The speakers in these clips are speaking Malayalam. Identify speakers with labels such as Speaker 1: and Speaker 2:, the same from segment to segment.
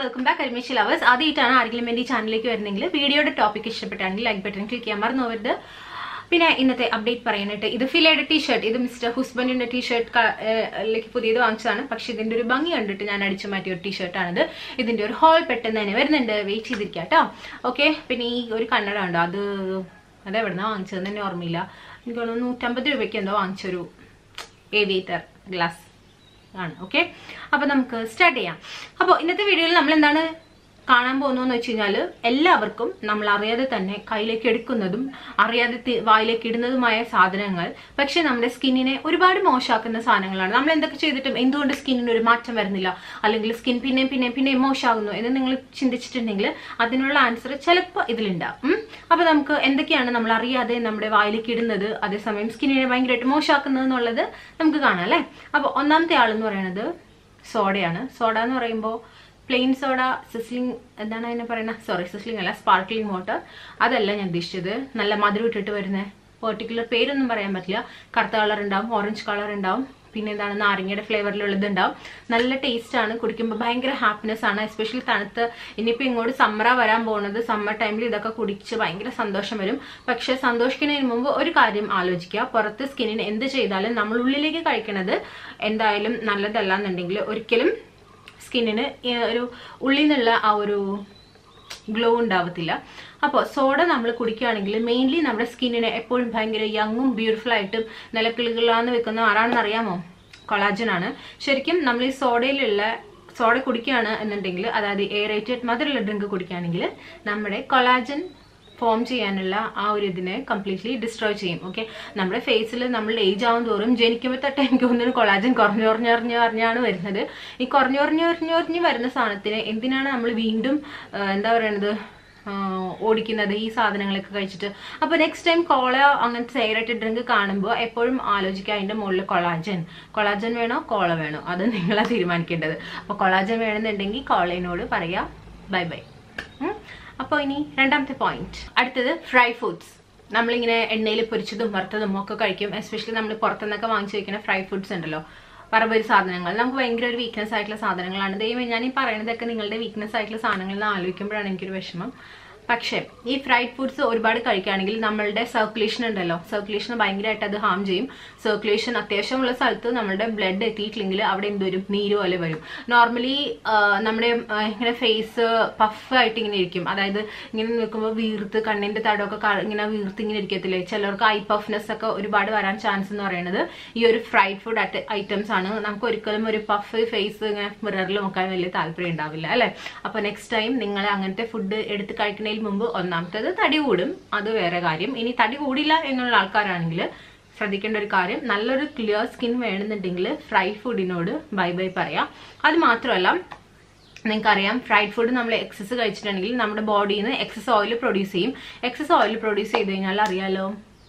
Speaker 1: വെൽക്കം ബാക്ക് അരിമേശി ലവേഴ്സ് ആദ്യമായിട്ടാണ് ആരെങ്കിലും എൻ്റെ ഈ ചാനലിലേക്ക് വരുന്നെങ്കിൽ വീഡിയോയുടെ ടോപ്പിക് ഇഷ്ടപ്പെട്ടാണെങ്കിൽ ലൈക്ക് ബട്ടൺ ക്ലിക്ക് ചെയ്യാൻ മറന്നു പോകരുത് പിന്നെ ഇന്നത്തെ അപ്ഡേറ്റ് പറയാനായിട്ട് ഇത് ഫിലയുടെ ടീഷർട്ട് ഇത് മിസ്റ്റർ ഹുസ്ബൻഡിന്റെ ടീഷർട്ട് പുതിയത് വാങ്ങിച്ചതാണ് പക്ഷെ ഇതിന്റെ ഒരു ഭംഗി കണ്ടിട്ട് ഞാൻ അടിച്ചു മാറ്റിയ ഒരു ടീഷർട്ടാണിത് ഇതിന്റെ ഒരു ഹോൾ പെട്ടെന്ന് തന്നെ വരുന്നുണ്ട് വെയിറ്റ് ചെയ്തിരിക്കാം കേട്ടോ ഓക്കെ പിന്നെ ഈ ഒരു കണ്ണട ഉണ്ടോ അത് അത് എവിടുന്നാ വാങ്ങിച്ചതെന്ന് തന്നെ ഓർമ്മയില്ല എനിക്ക് തോന്നുന്നു നൂറ്റമ്പത് രൂപയ്ക്ക് എന്തോ വാങ്ങിച്ചൊരു ഏവിയേറ്റർ ഗ്ലാസ് ആണ് ഓക്കെ അപ്പൊ നമുക്ക് സ്റ്റാർട്ട് ചെയ്യാം അപ്പോൾ ഇന്നത്തെ വീഡിയോയിൽ നമ്മൾ എന്താണ് കാണാൻ പോകുന്നതെന്ന് വെച്ച് കഴിഞ്ഞാൽ എല്ലാവർക്കും നമ്മൾ അറിയാതെ തന്നെ കയ്യിലേക്ക് എടുക്കുന്നതും അറിയാതെ തി- വായിലേക്ക് ഇടുന്നതുമായ സാധനങ്ങൾ പക്ഷെ നമ്മുടെ സ്കിന്നിനെ ഒരുപാട് മോശമാക്കുന്ന സാധനങ്ങളാണ് നമ്മൾ എന്തൊക്കെ ചെയ്തിട്ടും എന്തുകൊണ്ട് സ്കിന്നിന് ഒരു മാറ്റം വരുന്നില്ല അല്ലെങ്കിൽ സ്കിൻ പിന്നെയും പിന്നെയും പിന്നെയും മോശമാകുന്നു എന്ന് നിങ്ങൾ ചിന്തിച്ചിട്ടുണ്ടെങ്കിൽ അതിനുള്ള ആൻസർ ചിലപ്പോൾ ഇതിലുണ്ടാവും ഉം. അപ്പൊ നമുക്ക് എന്തൊക്കെയാണ് നമ്മൾ അറിയാതെ നമ്മുടെ വായിലേക്ക് ഇടുന്നത് അതേസമയം സ്കിന്നിനെ ഭയങ്കരമായിട്ട് മോശമാക്കുന്നത് എന്നുള്ളത് നമുക്ക് കാണാം അല്ലേ അപ്പൊ ഒന്നാമത്തെ ആളെന്ന് പറയുന്നത് സോഡയാണ് സോഡ എന്ന് പറയുമ്പോൾ പ്ലെയിൻ സോഡ സിസ്ലിംഗ് എന്താണ് അതിനെ പറയുന്നത് സോറി സിസ്ലിംഗ് അല്ല സ്പാർക്ലിംഗ് വാട്ടർ അതല്ല ഞാൻ ഉദ്ദേശിച്ചത് നല്ല മധുരം ഇട്ടിട്ട് വരുന്ന പെർട്ടിക്കുലർ പേരൊന്നും പറയാൻ പറ്റില്ല കറുത്ത കളർ ഉണ്ടാവും ഓറഞ്ച് കളർ ഉണ്ടാവും പിന്നെ എന്താണ് നാരങ്ങയുടെ ഫ്ലേവറിലുള്ളത് ഉണ്ടാവും നല്ല ടേസ്റ്റ് ആണ് കുടിക്കുമ്പോൾ ഭയങ്കര ഹാപ്പിനെസ് ആണ് എസ്പെഷ്യലി തണുത്ത് ഇനിയിപ്പോൾ ഇങ്ങോട്ട് സമ്മറാ വരാൻ പോകുന്നത് സമ്മർ ടൈമിൽ ഇതൊക്കെ കുടിച്ച് ഭയങ്കര സന്തോഷം വരും പക്ഷെ സന്തോഷിക്കുന്നതിന് മുമ്പ് ഒരു കാര്യം ആലോചിക്കുക പുറത്ത് സ്കിന്നിന് എന്ത് ചെയ്താലും നമ്മൾ ഉള്ളിലേക്ക് കഴിക്കണത് എന്തായാലും നല്ലതല്ല എന്നുണ്ടെങ്കിൽ ഒരിക്കലും സ്കിന്നിന് ഒരു ഉള്ളിൽ നിന്നുള്ള ആ ഒരു ഗ്ലോ ഉണ്ടാവത്തില്ല അപ്പോൾ സോഡ നമ്മൾ കുടിക്കുകയാണെങ്കിൽ മെയിൻലി നമ്മുടെ സ്കിന്നിനെ എപ്പോഴും ഭയങ്കര യങ്ങും ബ്യൂട്ടിഫുൾ ആയിട്ടും നിലക്കിളുകളാന്ന് വെക്കുന്ന ആരാണെന്ന് അറിയാമോ കൊളാജൻ ആണ് ശരിക്കും നമ്മൾ ഈ സോഡയിലുള്ള സോഡ കുടിക്കുകയാണ് എന്നുണ്ടെങ്കിൽ അതായത് എയറേറ്റഡ് മധുരമുള്ള ഡ്രിങ്ക് കുടിക്കുകയാണെങ്കിൽ നമ്മുടെ കൊളാജൻ ഫോം ചെയ്യാനുള്ള ആ ഒരു ഇതിനെ കംപ്ലീറ്റ്ലി ഡിസ്ട്രോയ് ചെയ്യും ഓക്കെ നമ്മുടെ ഫേസിൽ നമ്മൾ ഏജ് ആവും തോറും ജനിക്കുമ്പോൾ തൊട്ട് എനിക്ക് തോന്നുന്നു കൊളാജൻ കുറഞ്ഞു കുറഞ്ഞു കുറഞ്ഞു കുറഞ്ഞാണ് വരുന്നത് ഈ കുറഞ്ഞു കുറഞ്ഞു കുറഞ്ഞു കുറഞ്ഞു വരുന്ന സാധനത്തിന് എന്തിനാണ് നമ്മൾ വീണ്ടും ആ, എന്താ പറയണത് ആ, ഓടിക്കുന്നത് ഈ സാധനങ്ങളൊക്കെ കഴിച്ചിട്ട് അപ്പോൾ നെക്സ്റ്റ് ടൈം കോള അങ്ങനത്തെ സൈറേറ്റഡ് ഡ്രിങ്ക് കാണുമ്പോൾ എപ്പോഴും ആലോചിക്കുക അതിൻ്റെ മുകളിൽ കൊളാജൻ കൊളാജൻ വേണോ കോള വേണോ അത് നിങ്ങളാ തീരുമാനിക്കേണ്ടത് അപ്പോൾ കൊളാജൻ വേണമെന്നുണ്ടെങ്കിൽ കോളേനോട് പറയാ ബൈ ബൈ അപ്പോൾ ഇനി രണ്ടാമത്തെ പോയിന്റ് അടുത്തത് ഫ്രൈ ഫുഡ്സ് നമ്മളിങ്ങനെ എണ്ണയിൽ പൊരിച്ചതും വറുത്തതും ഒക്കെ കഴിക്കും എസ്പെഷ്യലി നമ്മൾ പുറത്തുനിന്നൊക്കെ വാങ്ങിച്ചു വെക്കുന്ന ഫ്രൈ ഫുഡ്സ് ഉണ്ടല്ലോ പറമ്പൊരു സാധനങ്ങൾ നമുക്ക് ഭയങ്കര ഒരു വീക്ക്നെസ് ആയിട്ടുള്ള സാധനങ്ങളാണ് ദൈവം ഞാൻ ഈ പറയുന്നതൊക്കെ നിങ്ങളുടെ വീക്ക്നെസ് ആയിട്ടുള്ള സാധനങ്ങൾ എന്ന് ആലോചിക്കുമ്പോഴാണ് എനിക്കൊരു വിഷമം പക്ഷേ ഈ ഫ്രൈഡ് ഫുഡ്സ് ഒരുപാട് കഴിക്കുകയാണെങ്കിൽ നമ്മളുടെ സർക്കുലേഷൻ ഉണ്ടല്ലോ സർക്കുലേഷൻ ഭയങ്കരമായിട്ട് അത് ഹാം ചെയ്യും സർക്കുലേഷൻ അത്യാവശ്യമുള്ള സ്ഥലത്ത് നമ്മുടെ ബ്ലഡ് എത്തിയിട്ടില്ലെങ്കിൽ അവിടെ എന്ത് വരും നീര് പോലെ വരും നോർമലി നമ്മുടെ ആ, ഇങ്ങനെ ഫേസ് പഫ് ആയിട്ട് ഇങ്ങനെ ഇരിക്കും അതായത് ഇങ്ങനെ നിൽക്കുമ്പോൾ വീർത്ത് കണ്ണിന്റെ തടമൊക്കെ ക- ഇങ്ങനെ വീർത്ത് ഇങ്ങനെ ഇരിക്കത്തില്ലേ ചിലർക്ക് ഐ പഫ്നെസ് ഒക്കെ ഒരുപാട് വരാൻ ചാൻസ് എന്ന് പറയുന്നത് ഈ ഒരു ഫ്രൈഡ് ഫുഡ് ഐറ്റംസ് ആണ് നമുക്ക് ഒരിക്കലും ഒരു പഫ് ഫേസ് ഇങ്ങനെ മിററിൽ നോക്കാൻ വലിയ താല്പര്യം ഉണ്ടാവില്ല അല്ലെ അപ്പൊ നെക്സ്റ്റ് ടൈം നിങ്ങൾ അങ്ങനത്തെ ഫുഡ് എടുത്ത് കഴിക്കുന്നതിന് മുമ്പ് ഒന്നാമത്തേത് തടി കൂടും അത് വേറെ കാര്യം ഇനി തടി കൂടില്ല എന്നുള്ള ആൾക്കാരാണെങ്കിൽ ശ്രദ്ധിക്കേണ്ട ഒരു കാര്യം നല്ലൊരു ക്ലിയർ സ്കിൻ വേണമെന്നുണ്ടെങ്കിൽ ഫ്രൈ ഫുഡിനോട് ബൈ ബൈ പറയാം അത് മാത്രമല്ല നിങ്ങൾക്കറിയാം ഫ്രൈഡ് ഫുഡ് നമ്മൾ എക്സസ് കഴിച്ചിട്ടുണ്ടെങ്കിൽ നമ്മുടെ ബോഡിയിൽ നിന്ന് എക്സസ് ഓയിൽ പ്രൊഡ്യൂസ് ചെയ്യും എക്സസ് ഓയിൽ പ്രൊഡ്യൂസ് ചെയ്ത് കഴിഞ്ഞാൽ അറിയാലോ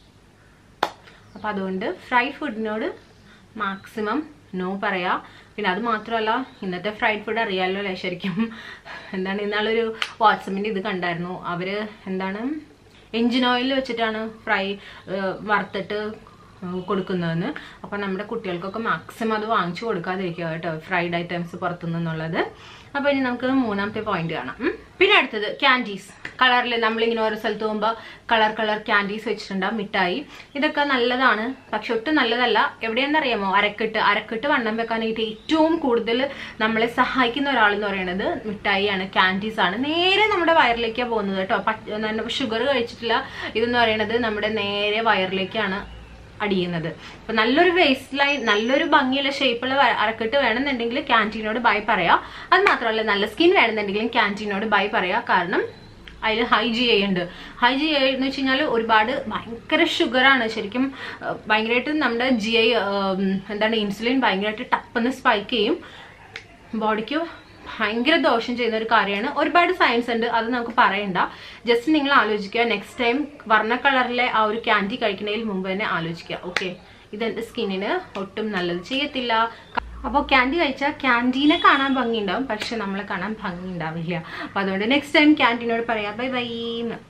Speaker 1: അപ്പം അതുകൊണ്ട് ഫ്രൈ ഫുഡിനോട് മാക്സിമം നോ പറയാ പിന്നെ അത് മാത്രമല്ല ഇന്നത്തെ ഫ്രൈഡ് ഫുഡ് അറിയാമല്ലോ അല്ലേ ശരിക്കും എന്താണ് ഇന്നാളൊരു വാട്സപ്പിൻ്റെ ഇത് കണ്ടായിരുന്നു അവര് എന്താണ് എഞ്ചിൻ ഓയിൽ വെച്ചിട്ടാണ് ഫ്രൈ വറുത്തിട്ട് ഉം, കൊടുക്കുന്നതെന്ന് അപ്പം നമ്മുടെ കുട്ടികൾക്കൊക്കെ മാക്സിമം അത് വാങ്ങിച്ചു കൊടുക്കാതിരിക്കുക കേട്ടോ ഫ്രൈഡ് ഐറ്റംസ് പുറത്തുനിന്നുള്ളത് അപ്പോൾ ഇനി നമുക്ക് മൂന്നാമത്തെ പോയിന്റ് കാണാം ഉം. പിന്നെ അടുത്തത് ക്യാൻഡീസ് കളറിൽ നമ്മളിങ്ങനെ ഓരോ സ്ഥലത്ത് പോകുമ്പോൾ കളർ കളർ ക്യാൻഡീസ് വെച്ചിട്ടുണ്ടാവും മിഠായി ഇതൊക്കെ നല്ലതാണ് പക്ഷെ ഒട്ടും നല്ലതല്ല എവിടെയെന്നറിയാമോ അരക്കെട്ട് അരക്കെട്ട് വണ്ണം വെക്കാനായിട്ട് ഏറ്റവും കൂടുതൽ നമ്മളെ സഹായിക്കുന്ന ഒരാളെന്ന് പറയുന്നത് മിഠായിയാണ് ക്യാൻഡീസ് ആണ് നേരെ നമ്മുടെ വയറിലേക്കാണ് പോകുന്നത് കേട്ടോ ഷുഗർ കഴിച്ചിട്ടില്ല ഇതെന്ന് പറയുന്നത് നമ്മുടെ നേരെ വയറിലേക്കാണ് അടിയുന്നത് അപ്പൊ നല്ലൊരു വേസ്റ്റ് ലൈൻ നല്ലൊരു ഭംഗിയുള്ള ഷേപ്പുള്ള അരക്കെട്ട് വേണമെന്നുണ്ടെങ്കിൽ ക്യാൻറ്റീനോട് ബൈ പറയാം അത് മാത്രമല്ല നല്ല സ്കിൻ വേണമെന്നുണ്ടെങ്കിലും ക്യാൻറ്റീനോട് ബൈ പറയാം കാരണം അതിൽ ഹൈ ജി ഐ ഉണ്ട് ഹൈ ജി ഐ എന്ന് വെച്ച് കഴിഞ്ഞാൽ ഒരുപാട് ഭയങ്കര ഷുഗറാണ് ശരിക്കും ആ, ഭയങ്കരമായിട്ട് നമ്മുടെ ജി ഐ എന്താണ് ഇൻസുലിൻ ഭയങ്കരമായിട്ട് ടപ്പെന്ന് സ്പൈക്ക് ചെയ്യും ബോഡിക്ക് ഭയങ്കര ദോഷം ചെയ്യുന്ന ഒരു കാര്യമാണ് ഒരുപാട് സയൻസ് ഉണ്ട് അത് നമുക്ക് പറയണ്ട ജസ്റ്റ് നിങ്ങൾ ആലോചിക്കുക നെക്സ്റ്റ് ടൈം വർണ്ണ കളറിലെ ആ ഒരു ക്യാൻഡി കഴിക്കുന്നതിന് മുമ്പ് തന്നെ ആലോചിക്കുക ഓക്കെ ഇതെന്റെ സ്കിന്നിന് ഒട്ടും നല്ലത് ചെയ്യത്തില്ല അപ്പോൾ ക്യാൻഡി കഴിച്ചാൽ ക്യാൻറ്റീനെ കാണാൻ ഭംഗി ഉണ്ടാവും പക്ഷെ നമ്മളെ കാണാൻ ഭംഗി ഉണ്ടാവില്ല അപ്പോൾ അതുകൊണ്ട് നെക്സ്റ്റ് ടൈം ക്യാൻറ്റീനോട് പറയാം ബൈ ബൈ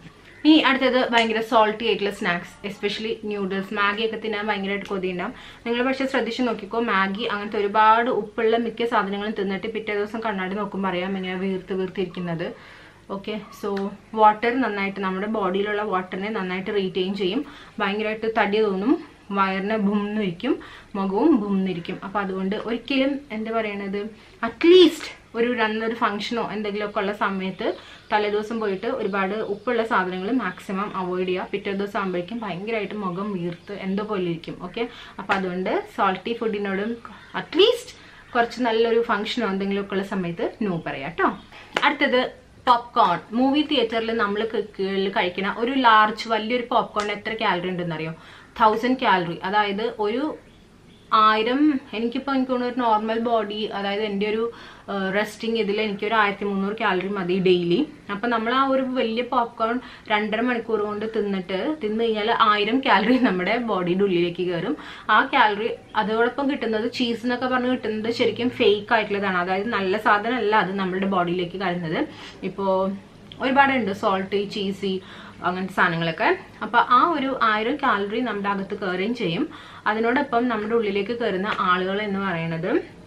Speaker 1: ഇനി അടുത്തത് ഭയങ്കര സോൾട്ടി ആയിട്ടുള്ള സ്നാക്സ് എസ്പെഷ്യലി ന്യൂഡിൽസ് മാഗി ഒക്കെ തിന്നാൻ ഭയങ്കരമായിട്ട് കൊതിയുണ്ടാവും നിങ്ങൾ പക്ഷേ ശ്രദ്ധിച്ച് നോക്കിക്കോ മാഗി അങ്ങനത്തെ ഒരുപാട് ഉപ്പുള്ള മിക്ക സാധനങ്ങളും തിന്നിട്ട് പിറ്റേ ദിവസം കണ്ണാടി നോക്കുമ്പോൾ അറിയാം ഇങ്ങനെ വീർത്ത് വീർത്തിരിക്കുന്നത് ഓക്കെ സോ വാട്ടർ നന്നായിട്ട് നമ്മുടെ ബോഡിയിലുള്ള വാട്ടറിനെ നന്നായിട്ട് റീറ്റെയിൻ ചെയ്യും ഭയങ്കരമായിട്ട് തടി തോന്നും വയറിനെ ബുംന്നിരിക്കും മുഖവും ബുംന്നിരിക്കും അപ്പം അതുകൊണ്ട് ഒരിക്കലും എന്താ പറയണത് അറ്റ്ലീസ്റ്റ് ഒരു രണ്ടൊരു ഫംഗ്ഷനോ എന്തെങ്കിലുമൊക്കെ ഉള്ള സമയത്ത് തലേദിവസം പോയിട്ട് ഒരുപാട് ഉപ്പുള്ള സാധനങ്ങൾ മാക്സിമം അവോയ്ഡ് ചെയ്യുക പിറ്റേ ദിവസം ആകുമ്പോഴേക്കും ഭയങ്കരമായിട്ട് മുഖം വീർത്ത് എന്തോ പോലെ ഇരിക്കും ഓക്കെ അപ്പം അതുകൊണ്ട് സോൾട്ടി ഫുഡിനോടും അറ്റ്ലീസ്റ്റ് കുറച്ച് നല്ലൊരു ഫംഗ്ഷനോ എന്തെങ്കിലുമൊക്കെ ഉള്ള സമയത്ത് നോ പറയാം കേട്ടോ അടുത്തത് പോപ്കോൺ മൂവി തിയേറ്ററിൽ നമ്മൾ കഴിക്കുന്ന ഒരു ലാർജ് വലിയൊരു പോപ്കോൺ എത്ര കാലറി ഉണ്ടെന്ന് അറിയോ തൗസൻഡ് കാലറി അതായത് ഒരു ആയിരം എനിക്കിപ്പോൾ എനിക്ക് തോന്നുന്നു ഒരു നോർമൽ ബോഡി അതായത് എൻ്റെ ഒരു റെസ്റ്റിംഗ് ഇതിൽ എനിക്കൊരു ആയിരത്തി മുന്നൂറ് കാലറി മതി ഡെയിലി അപ്പം നമ്മൾ ആ ഒരു വലിയ പോപ്കോൺ രണ്ടര മണിക്കൂർ കൊണ്ട് തിന്നിട്ട് തിന്നു കഴിഞ്ഞാൽ ആയിരം കാലറി നമ്മുടെ ബോഡിയുടെ ഉള്ളിലേക്ക് കയറും ആ കാലറി അതോടൊപ്പം കിട്ടുന്നത് ചീസ് എന്നൊക്കെ പറഞ്ഞ് കിട്ടുന്നത് ശരിക്കും ഫേക്ക് ആയിട്ടുള്ളതാണ് അതായത് നല്ല സാധനമല്ല അത് നമ്മുടെ ബോഡിയിലേക്ക് കയറുന്നത് ഇപ്പോൾ ഒരുപാടുണ്ട് സോൾട്ട് ചീസി അങ്ങനത്തെ സാധനങ്ങളൊക്കെ അപ്പൊ ആ ഒരു ആയിരം കാലറി നമ്മുടെ അകത്ത് കയറുകയും ചെയ്യും അതിനോടൊപ്പം നമ്മുടെ ഉള്ളിലേക്ക് കയറുന്ന ആളുകൾ എന്ന് പറയുന്നത്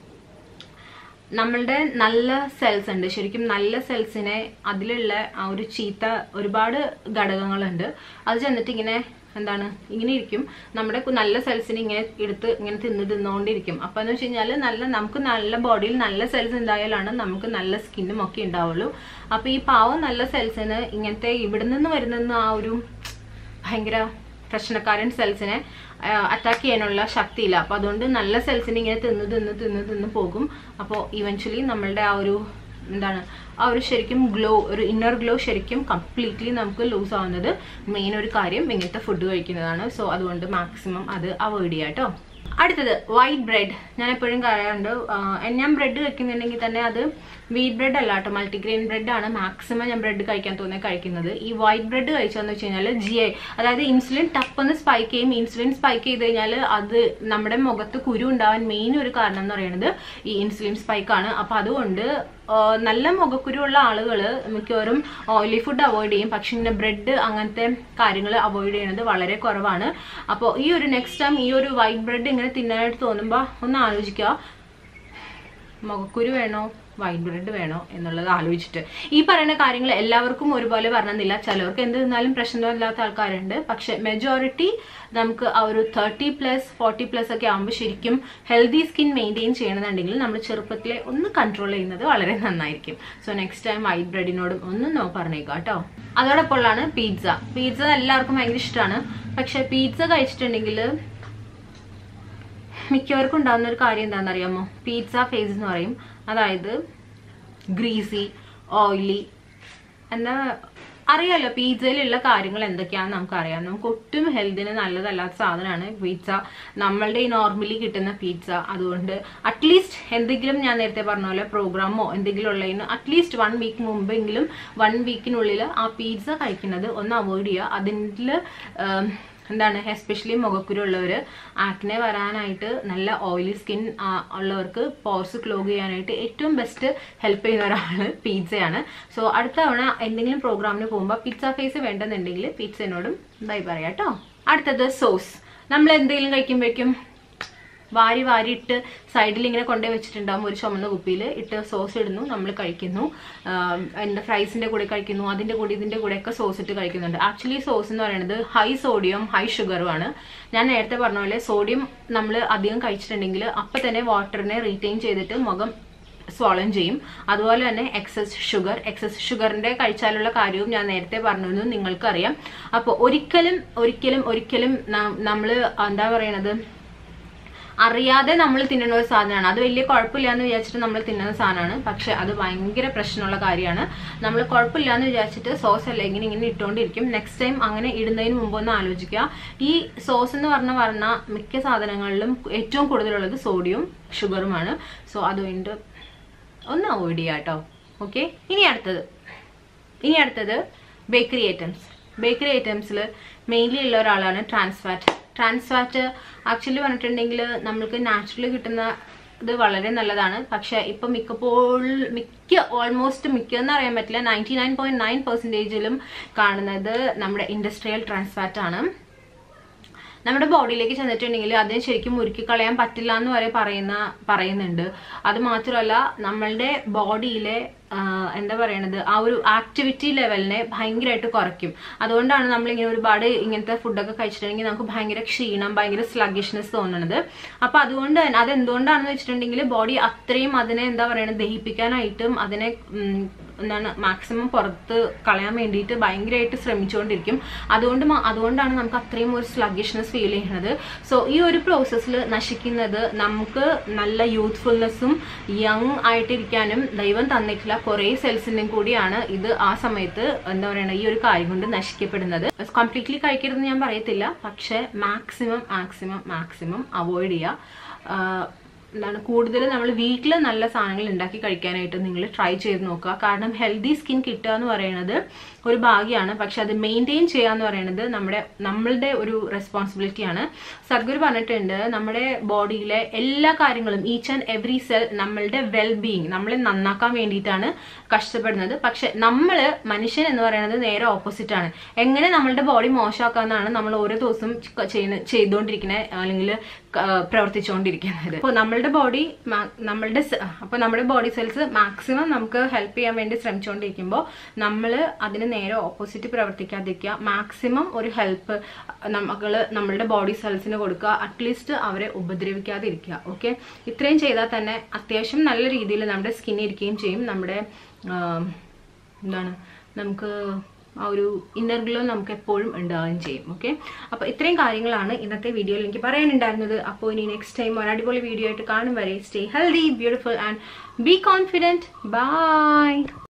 Speaker 1: നമ്മളുടെ നല്ല സെൽസ് ഉണ്ട് ശരിക്കും നല്ല സെൽസിനെ അതിലുള്ള ആ ഒരു ചീത്ത ഒരുപാട് ഘടകങ്ങളുണ്ട് അത് ചെന്നിട്ട് ഇങ്ങനെ എന്താണ് ഇങ്ങനെ ഇരിക്കും നമ്മുടെ കു- നല്ല സെൽസിനെ ഇങ്ങനെ എടുത്ത് ഇങ്ങനെ തിന്ന് തിന്നുകൊണ്ടിരിക്കും അപ്പൊ എന്ന് വെച്ച് കഴിഞ്ഞാൽ നല്ല നമുക്ക് നല്ല ബോഡിയിൽ നല്ല സെൽസ് ഉണ്ടായാലാണ് നമുക്ക് നല്ല സ്കിന്നും ഒക്കെ ഉണ്ടാവുള്ളൂ അപ്പൊ ഈ പാവം നല്ല സെൽസിന് ഇങ്ങനത്തെ ഇവിടെ നിന്ന് വരുന്ന ആ ഒരു ഭയങ്കര പ്രശ്നക്കാരൻ സെൽസിനെ അറ്റാക്ക് ചെയ്യാനുള്ള ശക്തിയില്ല അപ്പോൾ അതുകൊണ്ട് നല്ല സെൽസിനെ ഇങ്ങനെ തിന്ന് തിന്ന് തിന്ന് തിന്ന് പോകും അപ്പോൾ ഇവൻച്വലി നമ്മളുടെ ആ ഒരു എന്താണ് ആ ഒരു ശരിക്കും ഗ്ലോ ഒരു ഇന്നർ ഗ്ലോ ശരിക്കും കംപ്ലീറ്റ്ലി നമുക്ക് ലൂസ് ആവുന്നത് മെയിൻ ഒരു കാര്യം ഇങ്ങനത്തെ ഫുഡ് കഴിക്കുന്നതാണ് സോ അതുകൊണ്ട് മാക്സിമം അത് അവോയ്ഡ് ചെയ്യാം കേട്ടോ അടുത്തത് വൈറ്റ് ബ്രെഡ് ഞാൻ എപ്പോഴും പറയാറുണ്ട് ആ, ഞാൻ ബ്രെഡ് കഴിക്കുന്നുണ്ടെങ്കിൽ തന്നെ അത് വീറ്റ് ബ്രെഡ് അല്ല കേട്ടോ മൾട്ടിഗ്രെയിൻ ബ്രെഡ് ആണ് മാക്സിമം ഞാൻ ബ്രെഡ് കഴിക്കാൻ തോന്നിയ കഴിക്കുന്നത് ഈ വൈറ്റ് ബ്രെഡ് കഴിച്ചതെന്ന് വെച്ച് കഴിഞ്ഞാൽ ജി ഐ അതായത് ഇൻസുലിൻ ടപ്പെന്ന് സ്പൈക്ക് ചെയ്യും ഇൻസുലിൻ സ്പൈക്ക് ചെയ്ത് കഴിഞ്ഞാൽ അത് നമ്മുടെ മുഖത്ത് കുരു ഉണ്ടാവാൻ മെയിൻ ഒരു കാരണം എന്ന് പറയുന്നത് ഈ ഇൻസുലിൻ സ്പൈക്കാണ് അപ്പം അതുകൊണ്ട് ആ, നല്ല മുഖക്കുരുള്ള ആളുകൾ മിക്കവാറും ഓയിലി ഫുഡ് അവോയ്ഡ് ചെയ്യും പക്ഷെ ഇങ്ങനെ ബ്രെഡ് അങ്ങനത്തെ കാര്യങ്ങൾ അവോയ്ഡ് ചെയ്യുന്നത് വളരെ കുറവാണ് അപ്പോൾ ഈ ഒരു നെക്സ്റ്റ് ടൈം ഈ ഒരു വൈറ്റ് ബ്രെഡ് ഇങ്ങനെ തിന്നാനായിട്ട് തോന്നുമ്പോൾ ഒന്ന് ആലോചിക്കുക മുഖക്കുരു വേണോ വൈറ്റ് ബ്രെഡ് വേണോ എന്നുള്ളത് ആലോചിച്ചിട്ട് ഈ പറയുന്ന കാര്യങ്ങൾ എല്ലാവർക്കും ഒരുപോലെ പറഞ്ഞെന്നില്ല ചിലവർക്ക് എന്ത് തിന്നാലും പ്രശ്നമില്ലാത്ത ആൾക്കാരുണ്ട് പക്ഷെ മെജോറിറ്റി നമുക്ക് ആ ഒരു തേർട്ടി പ്ലസ് ഫോർട്ടി പ്ലസ് ഒക്കെ ആകുമ്പോൾ ശരിക്കും ഹെൽത്തി സ്കിൻ മെയിൻറ്റെയിൻ ചെയ്യണമെന്നുണ്ടെങ്കിൽ നമ്മൾ ചെറുപ്പത്തിലെ ഒന്ന് കൺട്രോൾ ചെയ്യുന്നത് വളരെ നന്നായിരിക്കും സോ നെക്സ്റ്റ് ടൈം വൈറ്റ് ബ്രെഡിനോടും ഒന്ന് നോ പറഞ്ഞേക്കാം കേട്ടോ അതോടൊപ്പം ഉള്ളതാണ് പിസ്സ പിസ്സ എല്ലാവർക്കും ഭയങ്കര ഇഷ്ടമാണ് പക്ഷെ പിസ്സ കഴിച്ചിട്ടുണ്ടെങ്കിൽ മിക്കവർക്കും ഉണ്ടാകുന്ന ഒരു കാര്യം എന്താണെന്ന് അറിയാമോ പീറ്റ്സ ഫേസ് എന്ന് പറയും അതായത് ഗ്രീസി ഓയിലി എന്താ അറിയാലോ പിzzയിലുള്ള കാര്യങ്ങൾ എന്തൊക്കെയാണെന്ന് നമുക്കറിയാം നമുക്ക് ഒട്ടും ഹെൽത്തിന് നല്ലതല്ലാത്ത സാധനമാണ് പിസ്സ നമ്മളുടെ ഈ നോർമലി കിട്ടുന്ന പിസ്സ അതുകൊണ്ട് അറ്റ്ലീസ്റ്റ് എന്തെങ്കിലും ഞാൻ നേരത്തെ പറഞ്ഞ പോലെ പ്രോഗ്രാമോ എന്തെങ്കിലും ഉള്ളതിന് അറ്റ്ലീസ്റ്റ് വൺ വീക്ക് മുമ്പെങ്കിലും വൺ വീക്കിനുള്ളിൽ ആ പിസ്സ കഴിക്കുന്നത് ഒന്ന് അവോയ്ഡ് ചെയ്യുക അതിൽ എന്താണ് എസ്പെഷ്യലി മുഖക്കുരു ഉള്ളവർ ആക്നെ വരാനായിട്ട് നല്ല ഓയിലി സ്കിൻ ഉള്ളവർക്ക് പോർസ് ക്ലോഗ് ചെയ്യാനായിട്ട് ഏറ്റവും ബെസ്റ്റ് ഹെൽപ്പ് ചെയ്യുന്ന ഒരാൾ പിzzയാണ് സോ അടുത്ത തവണ എന്തെങ്കിലും പ്രോഗ്രാമിന് പോകുമ്പോൾ പിസ്സ ഫേസ് വേണ്ടെന്നുണ്ടെങ്കിൽ പിസ്സനോടും ബൈ പറയാം കേട്ടോ അടുത്തത് സോസ് നമ്മൾ എന്തെങ്കിലും കഴിക്കുമ്പോഴേക്കും വാരി വാരി ഇട്ട് സൈഡിൽ ഇങ്ങനെ കൊണ്ടുപോയി വെച്ചിട്ടുണ്ടാകും ഒരു ചുമന്ന കുപ്പിയിൽ ഇട്ട് സോസ് ഇടുന്നു നമ്മൾ കഴിക്കുന്നു ആഹ് എന്താ ഫ്രൈസിന്റെ കൂടെ കഴിക്കുന്നു അതിന്റെ കൂടെ ഇതിന്റെ കൂടെ ഒക്കെ സോസ് ഇട്ട് കഴിക്കുന്നുണ്ട് ആക്ച്വലി സോസ് എന്ന് പറയുന്നത് ഹൈ സോഡിയം ഹൈ ഷുഗറും ആണ് ഞാൻ നേരത്തെ പറഞ്ഞ പോലെ സോഡിയം നമ്മൾ അധികം കഴിച്ചിട്ടുണ്ടെങ്കിൽ അപ്പം തന്നെ വാട്ടറിനെ റീറ്റെയിൻ ചെയ്തിട്ട് മുഖം സ്വോളം ചെയ്യും അതുപോലെ തന്നെ എക്സസ് ഷുഗർ എക്സസ് ഷുഗറിന്റെ കഴിച്ചാലുള്ള കാര്യവും ഞാൻ നേരത്തെ പറഞ്ഞിരുന്നു നിങ്ങൾക്കറിയാം അപ്പോൾ ഒരിക്കലും ഒരിക്കലും ഒരിക്കലും നമ്മൾ എന്താ പറയണത് അറിയാതെ നമ്മൾ തിന്നുന്ന ഒരു സാധനമാണ് അത് വലിയ കുഴപ്പമില്ല എന്ന് വിചാരിച്ചിട്ട് നമ്മൾ തിന്നുന്ന സാധനമാണ് പക്ഷെ അത് ഭയങ്കര പ്രശ്നമുള്ള കാര്യമാണ് നമ്മൾ കുഴപ്പമില്ല എന്ന് വിചാരിച്ചിട്ട് സോസ് അല്ല ഇങ്ങനെ ഇങ്ങനെ ഇട്ടുകൊണ്ടിരിക്കും നെക്സ്റ്റ് ടൈം അങ്ങനെ ഇടുന്നതിന് മുമ്പ് ഒന്ന് ആലോചിക്കുക ഈ സോസ് എന്ന് പറഞ്ഞ പറഞ്ഞ മിക്ക സാധനങ്ങളിലും ഏറ്റവും കൂടുതലുള്ളത് സോഡിയവും ഷുഗറുമാണ് സോ അതുകൊണ്ട് ഒന്ന് അവോയ്ഡ് ചെയ്യുക കേട്ടോ ഓക്കെ ഇനി അടുത്തത് ഇനി അടുത്തത് ബേക്കറി ഐറ്റംസ് ബേക്കറി ഐറ്റംസിൽ മെയിൻലി ഉള്ള ഒരാളാണ് trans fat trans fat actually പറഞ്ഞിട്ടുണ്ടെങ്കിൽ നമ്മൾക്ക് നാച്ചുറലി കിട്ടുന്ന ഇത് വളരെ നല്ലതാണ് പക്ഷെ ഇപ്പൊ മിക്കപ്പോൾ മിക്ക ഓൾമോസ്റ്റ് മിക്ക എന്ന് അറിയാൻ പറ്റില്ല നയൻറ്റി നയൻ പോയിന്റ് നയൻ പെർസെൻറ്റേജിലും കാണുന്നത് നമ്മുടെ ഇൻഡസ്ട്രിയൽ ട്രാൻസ്ഫാറ്റ് ആണ് നമ്മുടെ ബോഡിയിലേക്ക് ചെന്നിട്ടുണ്ടെങ്കിൽ അതിനെ ശരിക്കും മുറുക്കി കളയാൻ പറ്റില്ല എന്ന് വരെ പറയുന്ന പറയുന്നുണ്ട് അത് മാത്രമല്ല നമ്മളുടെ ബോഡിയിലെ ആഹ് എന്താ പറയണത് ആ ഒരു ആക്ടിവിറ്റി ലെവലിനെ ഭയങ്കരമായിട്ട് കുറയ്ക്കും അതുകൊണ്ടാണ് നമ്മൾ ഇങ്ങനെ ഒരുപാട് ഇങ്ങനത്തെ ഫുഡൊക്കെ കഴിച്ചിട്ടുണ്ടെങ്കിൽ നമുക്ക് ഭയങ്കര ക്ഷീണം ഭയങ്കര സ്ലഗിഷ്നെസ് തോന്നുന്നത് അപ്പൊ അതുകൊണ്ട് തന്നെ അത് എന്തുകൊണ്ടാണെന്ന് വെച്ചിട്ടുണ്ടെങ്കിൽ ബോഡി അത്രയും അതിനെ എന്താ പറയണത് ദഹിപ്പിക്കാനായിട്ടും അതിനെ ഉം, എന്താണ് മാക്സിമം പുറത്ത് കളയാൻ വേണ്ടിയിട്ട് ഭയങ്കരമായിട്ട് ശ്രമിച്ചുകൊണ്ടിരിക്കും അതുകൊണ്ട് മ- അതുകൊണ്ടാണ് നമുക്ക് അത്രയും ഒരു സ്ലഗിഷ്നെസ് ഫീൽ ചെയ്യുന്നത് സോ ഈ ഒരു പ്രോസസ്സിൽ നശിക്കുന്നത് നമുക്ക് നല്ല യൂത്ത്ഫുൾനെസ്സും യങ് ആയിട്ടിരിക്കാനും ദൈവം തന്നിട്ടുള്ള കുറേ സെൽസിനും കൂടിയാണ് ഇത് ആ സമയത്ത് എന്താ പറയുക ഈ ഒരു കാര്യം കൊണ്ട് നശിക്കപ്പെടുന്നത് കംപ്ലീറ്റ്ലി കഴിക്കരുതെന്ന് ഞാൻ പറയത്തില്ല പക്ഷെ മാക്സിമം മാക്സിമം മാക്സിമം അവോയ്ഡ് ചെയ്യുക ആഹ് എന്താണ് കൂടുതൽ നമ്മൾ വീട്ടിൽ നല്ല സാധനങ്ങൾ ഉണ്ടാക്കി കഴിക്കാനായിട്ട് നിങ്ങൾ ട്രൈ ചെയ്ത് നോക്കുക കാരണം ഹെൽത്തി സ്കിൻ കിട്ടുക എന്ന് പറയുന്നത് ഒരു ഭാഗ്യമാണ് പക്ഷെ അത് മെയിൻറ്റെയിൻ ചെയ്യുക എന്ന് പറയുന്നത് നമ്മുടെ നമ്മളുടെ ഒരു റെസ്പോൺസിബിലിറ്റിയാണ് സദ്ഗുരു പറഞ്ഞിട്ടുണ്ട് നമ്മുടെ ബോഡിയിലെ എല്ലാ കാര്യങ്ങളും ഈച്ച് ആൻഡ് എവറി സെൽ നമ്മളുടെ വെൽ ബീയിങ് നമ്മളെ നന്നാക്കാൻ വേണ്ടിയിട്ടാണ് കഷ്ടപ്പെടുന്നത് പക്ഷെ നമ്മൾ മനുഷ്യൻ എന്ന് പറയുന്നത് നേരെ ഓപ്പോസിറ്റ് ആണ് എങ്ങനെ നമ്മളുടെ ബോഡി മോശമാക്കാന്നാണ് നമ്മൾ ഓരോ ദിവസവും ചെയ്യുന്ന ചെയ്തുകൊണ്ടിരിക്കുന്നത് അല്ലെങ്കിൽ പ്രവർത്തിച്ചുകൊണ്ടിരിക്കുന്നത് അപ്പോൾ നമ്മളുടെ ബോഡി നമ്മളുടെ അപ്പോൾ നമ്മുടെ ബോഡി സെൽസ് മാക്സിമം നമുക്ക് ഹെൽപ്പ് ചെയ്യാൻ വേണ്ടി ശ്രമിച്ചുകൊണ്ടിരിക്കുമ്പോൾ നമ്മൾ അതിന് നേരെ ഓപ്പോസിറ്റ് പ്രവർത്തിക്കാതിരിക്കുക മാക്സിമം ഒരു ഹെൽപ്പ് നമ്മൾ നമ്മളുടെ ബോഡി സെൽസിന് കൊടുക്കുക അറ്റ്ലീസ്റ്റ് അവരെ ഉപദ്രവിക്കാതിരിക്കുക ഓക്കെ ഇത്രയും ചെയ്താൽ തന്നെ അത്യാവശ്യം നല്ല രീതിയിൽ നമ്മുടെ സ്കിൻ ഇരിക്കുകയും ചെയ്യും നമ്മുടെ ആം, എന്താണ് നമുക്ക് ആ ഒരു ഇന്നർ ഗ്ലോ നമുക്ക് എപ്പോഴും ഉണ്ടാവുകയും ചെയ്യും ഓക്കെ അപ്പോൾ ഇത്രയും കാര്യങ്ങളാണ് ഇന്നത്തെ വീഡിയോയിൽ എനിക്ക് പറയാനുണ്ടായിരുന്നത് അപ്പോൾ ഇനി നെക്സ്റ്റ് ടൈം ഒരു അടിപൊളി വീഡിയോ ആയിട്ട് കാണും വരെ stay healthy beautiful and be confident by